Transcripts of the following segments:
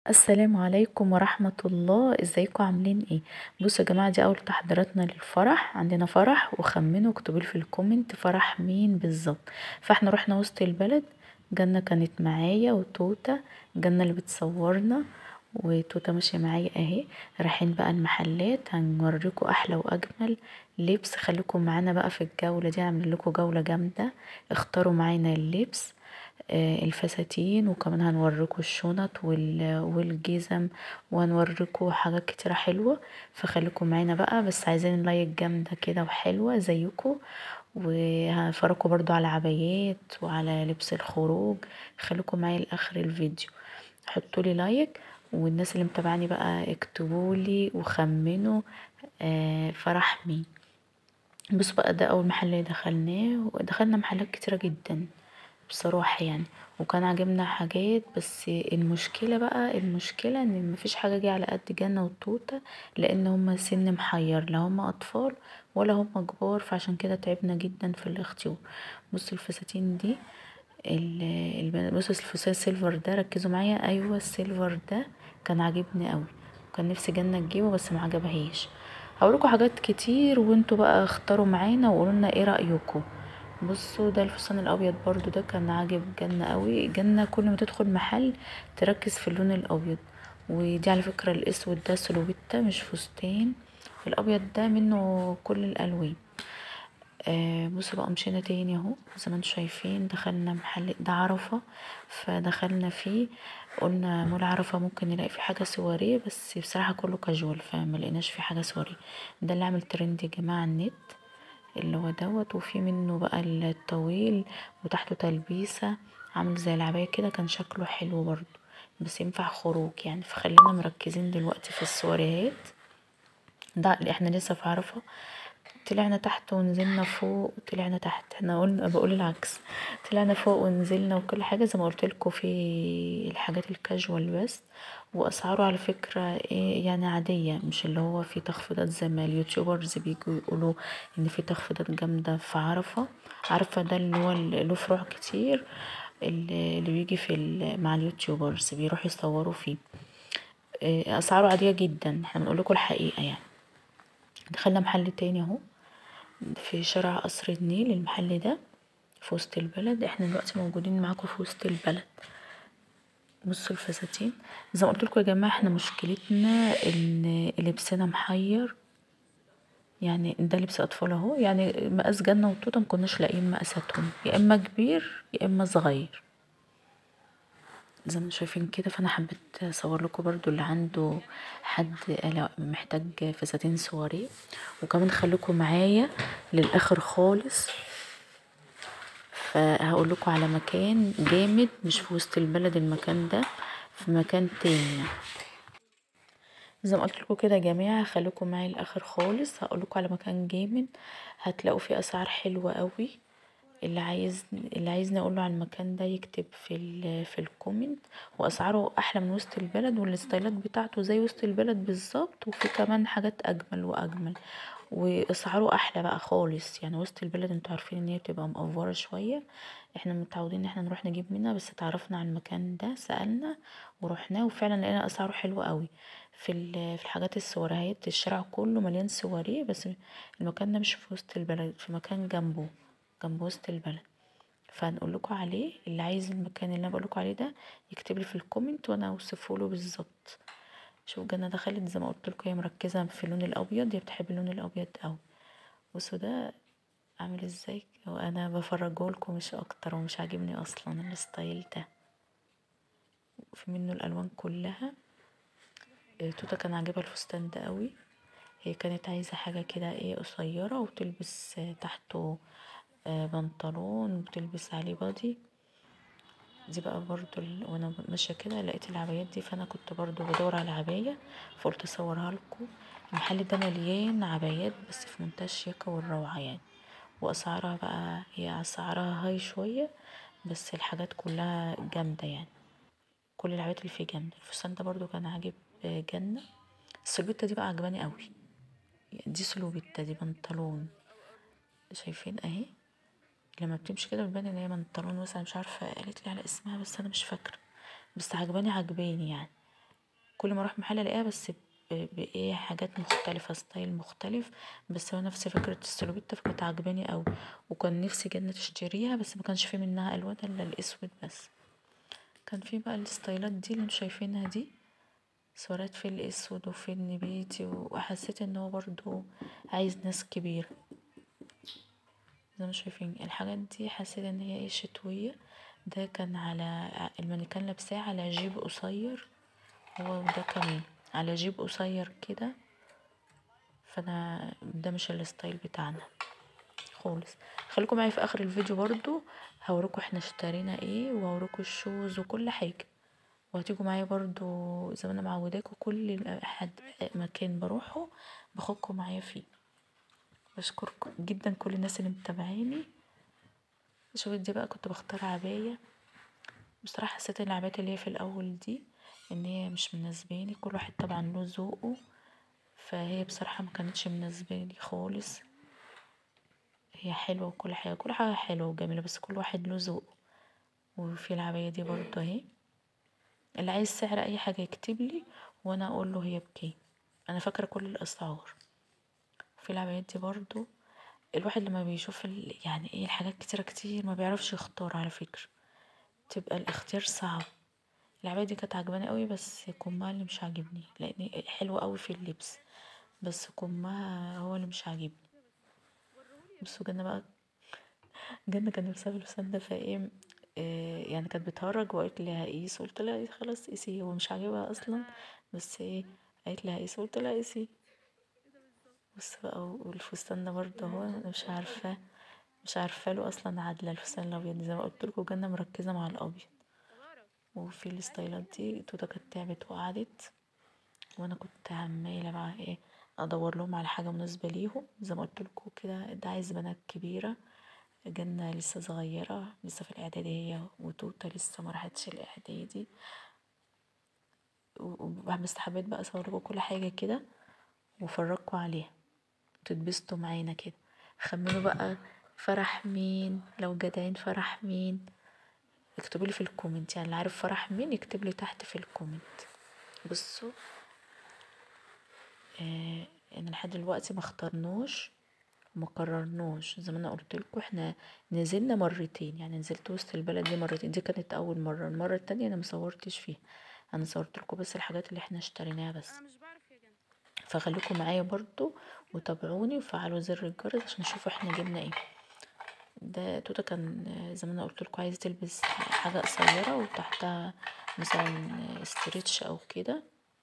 السلام عليكم ورحمة الله ازيكم عاملين ايه بصوا يا جماعة دي اول تحضيراتنا للفرح عندنا فرح وخمنوا اكتبولي في الكومنت فرح مين بالظبط فاحنا رحنا وسط البلد جنة كانت معايا وتوتة جنة اللي بتصورنا وتوتة ماشية معايا اهي رايحين بقى المحلات هنوريكم احلى واجمل لبس خليكم معانا بقى في الجولة دي هنعمل لكم جولة جامدة اختاروا معانا اللبس الفساتين وكمان هنوريكم الشنط والجزم وهنوريكم حاجات كتيرة حلوة فخليكم معانا بقى بس عايزين لايك جامدة كده وحلوة زيكم وهفرجكم برضو على عبايات وعلى لبس الخروج خليكم معايا لاخر الفيديو حطولي لايك والناس اللي متابعاني بقى اكتبولي وخمنوا فرح مين بصوا بقى ده اول محل دخلناه ودخلنا محلات كتيرة جدا بصراحة يعني وكان عاجبنا حاجات بس المشكلة بقى المشكلة ان مفيش حاجة جه على قد جنة وتوتة لان هما سن محير لا هما اطفال ولا هما كبار فعشان كده تعبنا جدا في الاختيار بصوا الفساتين دي بصوا الفستان السيلفر ده ركزوا معايا ايوه السيلفر ده كان عاجبني قوي وكان نفسي جنة تجيبه بس ما عجبهاش هقولكوا حاجات كتير وانتوا بقى اختاروا معانا وقولولنا ايه رأيكم بصوا ده الفستان الابيض برضو ده كان عاجب جنة قوي جنة كل ما تدخل محل تركز في اللون الابيض ودي على فكرة الاسود ده سلوبيتا مش فستان الابيض ده منه كل الالوان آه بصوا بقى مشينا تاني اهو زي ما انتم شايفين دخلنا محل ده عرفة فدخلنا فيه قلنا مول عرفة ممكن نلاقي فيه حاجة سواريه بس بصراحة كله كاجوال فملقناش فيه حاجة سواريه ده اللي عامل ترند يا جماعة النت اللي هو دوت وفي منه بقى الطويل وتحته تلبيسة عامل زي العباية كده كان شكله حلو برضو بس ينفع خروج يعني فخلينا مركزين دلوقتي في السواريهات ده احنا لسه في عرفة طلعنا تحت ونزلنا فوق طلعنا تحت احنا قلنا بقول العكس طلعنا فوق ونزلنا وكل حاجة زي ما قلت لكم في الحاجات الكاجوال بس واسعاره على فكرة ايه يعني عادية مش اللي هو في تخفيضات زي ما اليوتيوبرز بيجوا يقولوا ان في تخفيضات جامدة في عرفة عرفة ده اللي هو له فروع كتير اللي بيجي في مع اليوتيوبرز بيروحوا يصوروا فيه اسعاره عادية جدا احنا بنقول لكم الحقيقة يعني دخلنا محل تاني اهو في شارع قصر النيل المحل ده في وسط البلد احنا دلوقتي موجودين معاكم في وسط البلد بصوا الفساتين زي ما قلت لكم يا جماعه احنا مشكلتنا ان لبسنا محير يعني ده لبس اطفال اهو يعني مقاس جنه وتوته مكناش لاقيين مقاساتهم يا اما كبير يا اما صغير زي ما شايفين كده فانا حبيت اصور لكم برضو اللي عنده حد محتاج فساتين سواريه وكمان خليكم معايا للاخر خالص فهقول لكم على مكان جامد مش في وسط البلد المكان ده في مكان تاني زي ما قلت لكم كده يا جماعه خليكم معايا الاخر خالص هقول لكم على مكان جامد هتلاقوا فيه اسعار حلوه قوي اللي عايز اللي عايزني اقوله على المكان ده يكتب في في الكومنت واسعاره احلى من وسط البلد والستايلات بتاعته زي وسط البلد بالظبط وفي كمان حاجات اجمل واجمل واسعاره احلى بقى خالص يعني وسط البلد انتوا عارفين ان هي بتبقى مقفوره شويه احنا متعودين ان احنا نروح نجيب منها بس اتعرفنا على المكان ده سالنا ورحناه وفعلا لقينا اسعاره حلوه قوي في في الحاجات السواريهات الشارع كله مليان سواريه بس المكان ده مش في وسط البلد في مكان جنبه جنب وسط البلد فهنقول لكم عليه اللي عايز المكان اللي انا بقول لكم عليه ده يكتب لي في الكومنت وانا اوصفه له بالظبط شوف جنة دخلت زي ما قلت لكم هي مركزه في اللون الابيض هي بتحب اللون الابيض قوي بصوا ده عامل ازاي وانا بفرجه لكم مش اكتر ومش عاجبني اصلا الستايل ده في منه الالوان كلها توتا كان عاجبها الفستان ده قوي هي كانت عايزه حاجه كده ايه قصيره وتلبس تحته بنطلون وتلبس عليه بادي دي بقى برضو ال... وانا ماشيه كده لقيت العبايات دي فانا كنت برضو بدور على عبايه فقلت اصورها لكم المحل ده مليان عبايات بس في منتهى الشياكه والروعه يعني واسعارها بقى هي اسعارها هاي شويه بس الحاجات كلها جامده يعني كل العبايات اللي فيه جامده الفستان ده برضو كان عاجب جنه السلوبيتا دي بقى عجباني قوي دي سلوبيتا دي بنطلون شايفين اهي لما بتمشي كده بتبان ان هي بنطلون مثلا مش عارفه قالت لي على اسمها بس انا مش فاكره بس عجباني عجباني يعني كل ما اروح محل الاقيها بس بايه حاجات مختلفة ستايل مختلف بس هو نفس فكرة السلوبيتا فكانت عجباني اوي وكان نفسي جنة تشتريها بس مكانش في منها الوان الا الاسود بس كان في بقى الستايلات دي اللي انتوا شايفينها دي سوارات في الاسود وفي النبيتي وحسيت ان هو برضو عايز ناس كبيرة زي ما شايفين الحاجات دي حسيت ان هي ايه شتوية ده كان على المانيكان لابساه على جيب قصير هو ده كمان على جيب قصير كده فانا ده مش الستايل بتاعنا خالص خليكم معايا في اخر الفيديو برضو هوريكم احنا اشترينا ايه وهوريكم الشوز وكل حاجه وهتيجوا معايا برضو زي ما انا معوداكم كل حد مكان بروحه باخدكم معايا فيه بشكركم جدا كل الناس اللي متابعيني شوفت دي بقى كنت بختار عبايه بصراحه حسيت ان العبايات اللي هي في الاول دي ان هي مش مناسباني كل واحد طبعا له ذوقه فهي بصراحه ما كانتش مناسباني خالص هي حلوه وكل حاجه كل حاجه حلوه وجميله بس كل واحد له ذوقه وفي العبايه دي برضو اهي اللي عايز سعر اي حاجه يكتب لي وانا اقول له هي بكام انا فاكره كل الاسعار في العبايات دي برضو الواحد لما بيشوف ال... يعني ايه الحاجات كتيره كتير ما بيعرفش يختار على فكره تبقى الاختيار صعب العباية دي كانت عجباني قوي بس كمها اللي مش عاجبني لان حلوة قوي في اللبس بس كمها هو اللي مش عاجبني بصوا جنة بقى جنة كان نفسها في الفستان ده فايه إيه يعني كانت بتهرج وقالت لي هقيس قلت لها خلاص قيسي هو مش عاجبها اصلا بس ايه قالت لي هقيس قلت لها قيسي بص بقى والفستان ده برضه هو انا مش عارفه مش عارفه له اصلا عادله الفستان الابيض زي ما قلت لكم جنة مركزه مع الابيض وفي الستايلات دي توتا كانت تعبت وقعدت وانا كنت عماله بقى ايه ادور لهم على حاجه مناسبه ليهم زي ما قلت لكم كده ده عايز بنات كبيره جنة لسه صغيرة لسه في الإعدادي هي وتوتا لسه ما راحتش الإعدادي بس حبيت بقى أصورلكوا كل حاجة كده وفرجكوا عليها تتبسطوا معانا كده خمنوا بقى فرح مين لو جدعين فرح مين اكتبوا لي في الكومنت يعني اللي عارف فرح مين يكتب لي تحت في الكومنت بصوا آه انا لحد دلوقتي ما اخترناش وما قررناش زي ما انا قلت لكم احنا نزلنا مرتين يعني نزلت وسط البلد دي مرتين دي كانت اول مره المره التانية انا مصورتش فيها انا صورت لكم بس الحاجات اللي احنا اشتريناها بس فخليكم معايا برضو وتابعوني وفعلوا زر الجرس عشان تشوفوا احنا جبنا ايه ده توتا كان زي ما انا قلت لكم عايزه تلبس حاجه قصيره وتحتها مثلا استريتش او كده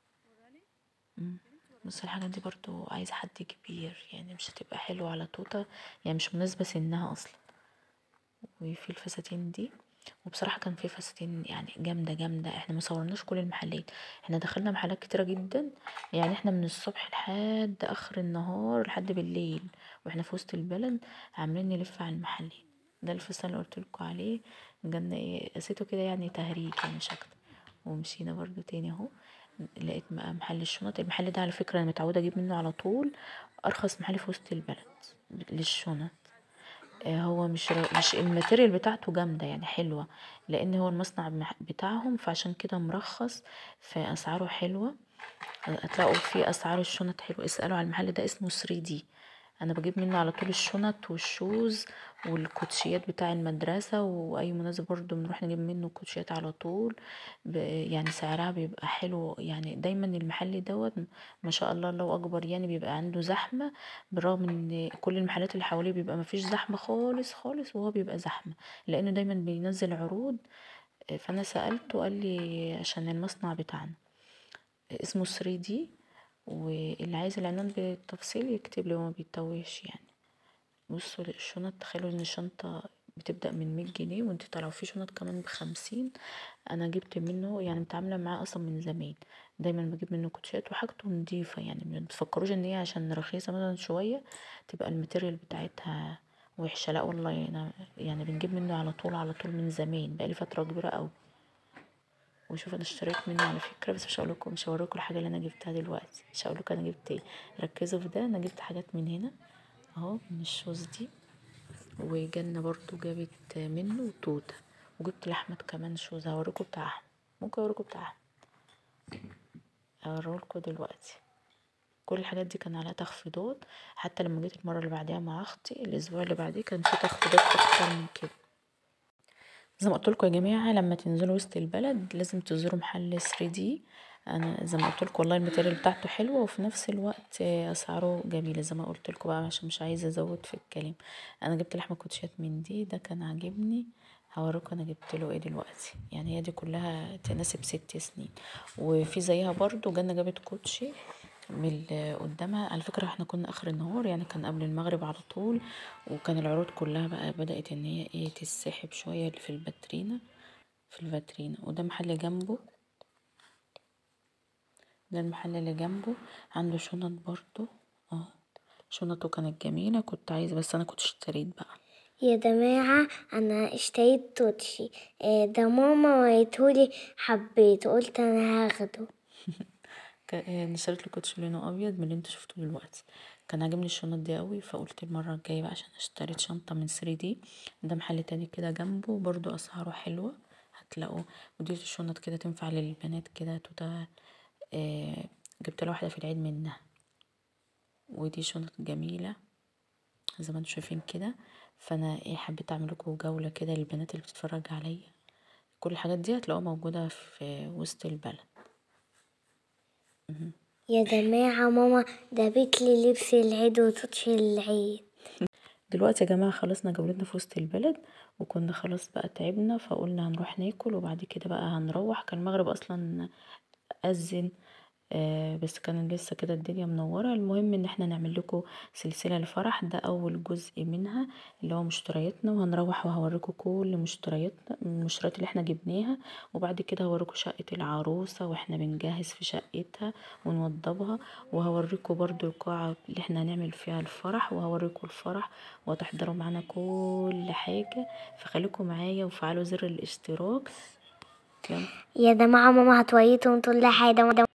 بس الحاجات دي برضو عايزه حد كبير يعني مش هتبقى حلوه على توتا يعني مش مناسبه سنها اصلا وفي الفساتين دي وبصراحه كان في فساتين يعني جامده جامده احنا ما صورناش كل المحلات احنا دخلنا محلات كتيره جدا يعني احنا من الصبح لحد اخر النهار لحد بالليل واحنا في وسط البلد عاملين نلف على المحلات ده الفستان اللي قلت لكم عليه جالنا ايه قسيته كده يعني تهريج يعني مش اكتر ومشينا برضو تاني اهو لقيت بقى محل الشنط المحل ده على فكره انا متعوده اجيب منه على طول ارخص محل في وسط البلد للشنط هو مش مش الماتيريال بتاعته جامده يعني حلوه لان هو المصنع بتاعهم فعشان كده مرخص فاسعاره حلوه هتلاقوا في اسعار الشنط حلوه اسالوا على المحل ده اسمه 3 دي انا بجيب منه على طول الشنط والشوز والكوتشيات بتاع المدرسه واي مناسبه برضو بنروح نجيب منه كوتشيات على طول يعني سعرها بيبقى حلو يعني دايما المحل دوت ما شاء الله الله اكبر يعني بيبقى عنده زحمه بالرغم ان كل المحلات اللي حواليه بيبقى مفيش زحمه خالص خالص وهو بيبقى زحمه لانه دايما بينزل عروض فانا سالته قال لي عشان المصنع بتاعنا اسمه 3 دي واللي عايز العنوان بالتفصيل يكتب لي وما بيتوهش يعني بصوا الشنط تخيلوا ان الشنطة بتبدأ من مية جنيه وانت طالعة في شنط كمان بخمسين انا جبت منه يعني متعاملة معاه اصلا من زمان دايما بجيب منه كوتشات وحاجته نضيفة يعني ما تفكروش ان هي عشان رخيصة مثلا شوية تبقى الماتيريال بتاعتها وحشة لا والله انا يعني بنجيب منه على طول على طول من زمان بقالي فترة كبيرة اوي وشوف انا اشتريت منه على فكره بس مش هقولكم مش هوريكم الحاجه اللي انا جبتها دلوقتي مش هقولكم انا جبت ايه ركزوا في ده انا جبت حاجات من هنا اهو من الشوز دي وجنة برضو جابت منه توته وجبت لاحمد كمان شوز هوريكم بتاع احمد ممكن اوريكم بتاع احمد اوريهولكوا دلوقتي كل الحاجات دي كان عليها تخفيضات حتى لما جيت المره اللي بعديها مع اختي الاسبوع اللي بعديه كان في تخفيضات اكتر من كده زي ما قلتلكوا يا جماعه لما تنزلوا وسط البلد لازم تزوروا محل 3 دي انا زي ما قلتلكوا والله الماتيريال بتاعته حلوه وفي نفس الوقت اسعاره جميله زي ما قلتلكوا بقى عشان مش عايزه ازود في الكلام انا جبت لحمه كوتشيات من دي ده كان عاجبني هوريكم انا جبت له ايه دلوقتي يعني هي دي كلها تناسب ست سنين وفي زيها برضو جنة جابت كوتشي من اللي قدامها على فكرة احنا كنا اخر النهار يعني كان قبل المغرب على طول وكان العروض كلها بقى بدأت ان هي ايه تسحب شوية في الباترينا في الفاترينا وده محل جنبه ده المحل اللي جنبه عنده شنط برضو اه شنطه كانت جميلة كنت عايزة بس انا كنت اشتريت بقى يا جماعة أنا اشتريت توتشي آه، ده ماما وريتهولي حبيته قلت أنا هاخده انا اشتريت له كوتشي لونه ابيض من اللي انتوا شفتوه دلوقتي كان عاجبني الشنط دي قوي فقلت المره الجايه بقى عشان اشتريت شنطه من 3 دي ده محل تاني كده جنبه برضو اسعاره حلوه هتلاقوا ودي الشنط كده تنفع للبنات كده توتا آه جبت له واحده في العيد منها ودي شنط جميله زي ما انتوا شايفين كده فانا ايه حبيت اعمل لكم جوله كده للبنات اللي بتتفرج عليا كل الحاجات دي هتلاقوها موجوده في وسط البلد يا جماعة ماما جابت لي لبس العيد وتوتشي العيد دلوقتي يا جماعة خلصنا جولتنا في وسط البلد وكنا خلاص بقى تعبنا فقلنا هنروح ناكل وبعد كده بقى هنروح كان المغرب اصلا اذن آه بس كان لسه كده الدنيا منوره المهم ان احنا نعمل لكم سلسله الفرح ده اول جزء منها اللي هو مشترياتنا وهنروح وهوريكم كل مشترياتنا المشتريات اللي احنا جبناها وبعد كده هوريكم شقه العروسه واحنا بنجهز في شقتها ونوضبها وهوريكم برضو القاعه اللي احنا هنعمل فيها الفرح وهوريكم الفرح وهتحضروا معانا كل حاجه فخليكم معايا وفعلوا زر الاشتراك يا جماعة ماما هتوريكم كل حاجة